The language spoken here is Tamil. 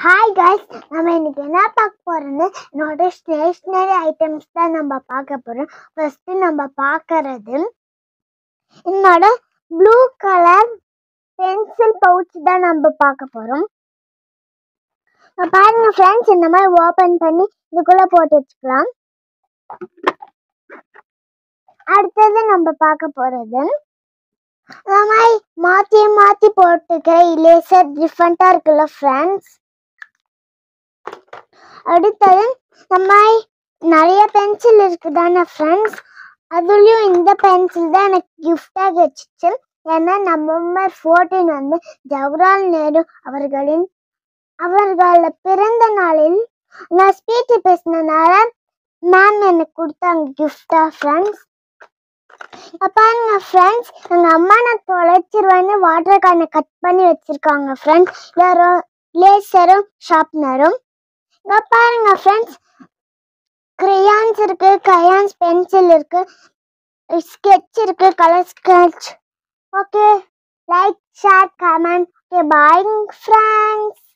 ஹாய் கைஸ் நம்ம இன்னைக்கு என்ன பார்க்க போறோம்னு என்னோட ஸ்டேஷ்னரி ஐட்டம்ஸ் தான் நம்ம பார்க்க போறோம் ஃபர்ஸ்ட் நம்ம பார்க்கறது என்னோட ப்ளூ கலர் பென்சில் பவுச் தான் நம்ம பார்க்க போறோம் இப்ப பாருங்க ஃப்ரெண்ட்ஸ் இந்த மாதிரி ஓபன் பண்ணி இதுக்குள்ள போட்டு வச்சுக்கலாம் அடுத்தது நம்ம பார்க்க போறது இந்த மாதிரி மாத்தி மாத்தி போட்டுக்கிற இலேசர் டிஃப்ரெண்டா இருக்குல்ல ஃப்ரெண்ட்ஸ் அடுத்தது நம்ம நிறைய பென்சில் இருக்குதானே ஃப்ரெண்ட்ஸ் அதுலேயும் இந்த பென்சில் தான் எனக்கு கிஃப்டாக வச்சுச்சு ஏன்னா நவம்பர் ஃபோர்டீன் வந்து ஜவஹர்லால் நேரு அவர்களின் அவர்கள பிறந்த நாளில் நான் ஸ்பீச் பேசினனால மேம் எனக்கு கொடுத்தாங்க கிஃப்டா ஃப்ரெண்ட்ஸ் பாருங்க ஃப்ரெண்ட்ஸ் எங்கள் அம்மா நான் தொலைச்சிருவேன்னு வாட்டர் கேனை கட் பண்ணி வச்சிருக்காங்க ஃப்ரெண்ட்ஸ் வேற லேசரும் ஷார்ப்னரும் இங்க பாருங்க ஃப்ரெண்ட்ஸ் கிரையான்ஸ் இருக்கு கிரையான்ஸ் பென்சில் இருக்கு ஸ்கெட்ச் இருக்கு colour sketch okay like share comment okay bye friends